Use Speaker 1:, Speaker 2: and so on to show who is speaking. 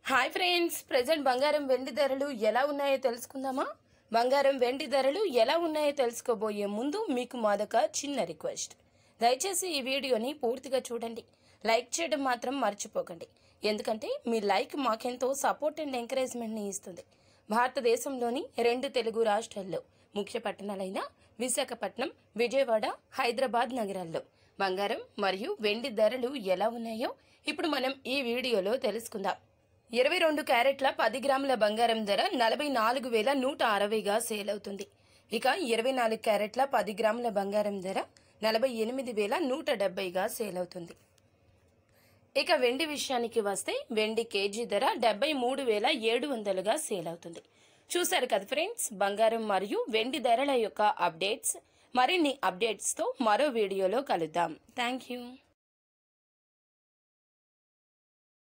Speaker 1: hi friends present బంగారం వెండి ధరలు ఎలా ఉన్నాయో తెలుసుకుందామా బంగారం వెండి ధరలు ఎలా ఉన్నాయో తెలుసుకోబోయే ముందు మీకు మాదొక చిన్న రిక్వెస్ట్ దయచేసి ఈ వీడియోని పూర్తిగా చూడండి లైక్ చేయడం మాత్రం మర్చిపోకండి ఎందుకంటే మీ లైక్ మాకెంతో సపోర్ట్ అండ్ ఎంకరేజ్మెంట్ని ఇస్తుంది భారతదేశంలోని రెండు తెలుగు రాష్ట్రాల్లో ముఖ్య పట్టణాలైన విశాఖపట్నం విజయవాడ హైదరాబాద్ నగరాల్లో బంగారం మరియు వెండి ధరలు ఎలా ఉన్నాయో ఇప్పుడు మనం ఈ వీడియోలో తెలుసుకుందాం ఇరవై రెండు క్యారెట్ల పది గ్రాముల బంగారం ధర నలభై నాలుగు వేల నూట అరవైగా సేల్ అవుతుంది ఇక ఇరవై నాలుగు క్యారెట్ల పది గ్రాముల బంగారం ధర నలభై ఎనిమిది వేల నూట డెబ్బైగా సేల్ అవుతుంది ఇక వెండి విషయానికి వస్తే వెండి కేజీ ధర డెబ్బై మూడు వేల ఏడు వందలుగా సేల్ అవుతుంది చూశారు కదా ఫ్రెండ్స్ బంగారం మరియు వెండి ధరల యొక్క అప్డేట్స్ మరిన్ని అప్డేట్స్తో మరో వీడియోలో కలుద్దాం థ్యాంక్ యూ